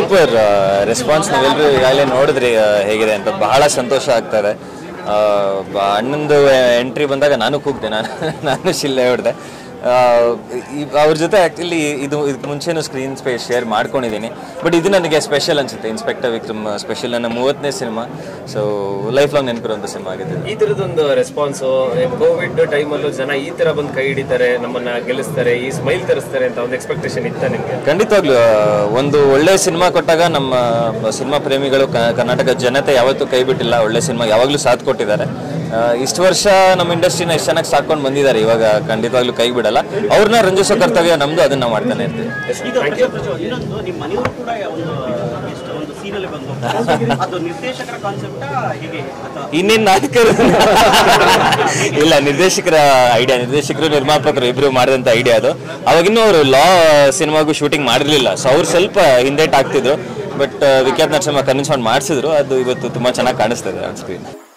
Super response ನೀವೆಲ್ಲರೂ ಈಗಾಗಲೇ ನೋಡಿದ್ರಿ ಆ, ಹೇಗಿದೆ ಅಂತ ಬಹಳ ಸಂತೋಷ ಆಗ್ತದೆ ಆ, ಬ- ಅಣ್ಣಂದು ಎಂಟ್ರಿ ಬಂದಾಗ ನಾನು ಕೂಗ್ದೆ ನಾನು ನಾನು ಶಿಲ್ಲೆ ಹೊಡೆದೆ ಅವ್ರ ಜೊತೆ ಆ್ಯಕ್ಚುಲಿ ಇದು ಇದಕ್ಕೆ ಮುಂಚೆನೂ ಸ್ಕ್ರೀನ್ ಸ್ಪೇಸ್ ಶೇರ್ ಮಾಡ್ಕೊಂಡಿದ್ದೀನಿ ಬಟ್ ಇದು ನನಗೆ ಸ್ಪೆಷಲ್ ಅನ್ಸುತ್ತೆ ಇನ್ಸ್ಪೆಕ್ಟರ್ ವಿಕ್ರಮ್ ಸ್ಪೆಷಲ್ ನನ್ನ ಮೂವತ್ತನೇ ಸಿನಿಮಾ ಸೊ ಲೈಫ್ ಲಾಂಗ್ ನೆನಪಿರುವಂಥ ಸಿನಿಮಾ ಆಗಿದೆ ಇದು. ಈ ತರದೊಂದು ರೆಸ್ಪಾನ್ಸ್ ಕೋವಿಡ್ ಟೈಮಲ್ಲೂ ಜನ ಈ ತರ ಬಂದು ಕೈ ಹಿಡಿತಾರೆ ನಮ್ಮನ್ನ ಗೆಲ್ಲಿಸ್ತಾರೆ ಈ ಸ್ಮೈಲ್ ತರಿಸ್ತಾರೆ ಅಂತ ಒಂದು ಎಕ್ಸ್ಪೆಕ್ಟೇಷನ್ ಇತ್ತ ನಿಮ್ಗೆ ಖಂಡಿತವಾಗ್ಲೂ ಆ, ಒಂದು ಒಳ್ಳೆ ಸಿನಿಮಾ ಕೊಟ್ಟಾಗ ನಮ್ಮ ಸಿನಿಮಾ ಪ್ರೇಮಿಗಳು ಕ- ಕರ್ನಾಟಕ ಜನತೆ ಯಾವತ್ತೂ ಕೈ ಬಿಟ್ಟಿಲ್ಲ ಒಳ್ಳೆ ಸಿನಿಮಾ ಯಾವಾಗಲೂ ಸಾಥ್ ಕೊಟ್ಟಿದ್ದಾರೆ ಆ, ಇಷ್ಟು ವರ್ಷ ನಮ್ಮ ಇಂಡಸ್ಟ್ರಿನ ಎಷ್ಟು ಚೆನ್ನಾಗಿ ಸಾಕೊಂಡು ಬಂದಿದ್ದಾರೆ ಇವಾಗ ಖಂಡಿತವಾಗ್ಲೂ ಕೈ ಬಿಡಲ್ಲ ಅವ್ರನ್ನ ರಂಜಿಸೋ ಕರ್ತವ್ಯ ನಮ್ದು ಅದನ್ನ ನಾವು ಮಾಡ್ತಾನೆ ಇರ್ತೀವಿ ಈಗ ಪ್ರಜಾ- ಪ್ರಜಾ- ಇನ್ನೊಂದು ನಿಮ್ಮ ಮನೆಯವರು ಕೂಡ ಒಂದು ಎಷ್ಟು ಒಂದು ಸೀನಲ್ಲಿ ಬಂದು ಅದು ನಿರ್ದೇಶಕರ ಕಾನ್ಸೆಪ್ಟ ಹೇಗೆ ಅಥವಾ ಇನ್ನೇನು ನಾಯಕರು ಇಲ್ಲ ನಿರ್ದೇಶಕರ ಐಡಿಯಾ ನಿರ್ದೇಶಕರು ನಿರ್ಮಾಪಕರು ಇಬ್ರು ಮಾಡಿದಂಥ ಐಡಿಯಾ ಅದು ಅವಾಗಿನ್ನೂ ಅವರು ಲಾ ಸಿನಿಮಾಗೂ ಶೂಟಿಂಗ್ ಮಾಡಿರಲಿಲ್ಲ ಸೊ ಅವ್ರು ಸ್ವಲ್ಪ ಹಿಂದೇಟ್ ಆಗ್ತಿದ್ರು ಬಟ್ ವಿಖ್ಯಾತ್ ನರಸಿಂಹ ಕನ್ವಿನ್ಸ್ ಮಾಡಿ ಮಾಡಿಸಿದ್ರು ಅದು ಇವತ್ತು ತುಂಬ ಚೆನ್ನಾಗಿ ಕಾಣಿಸ್ತದೆ ಆನ್ ಸ್ಕ್ರೀನ್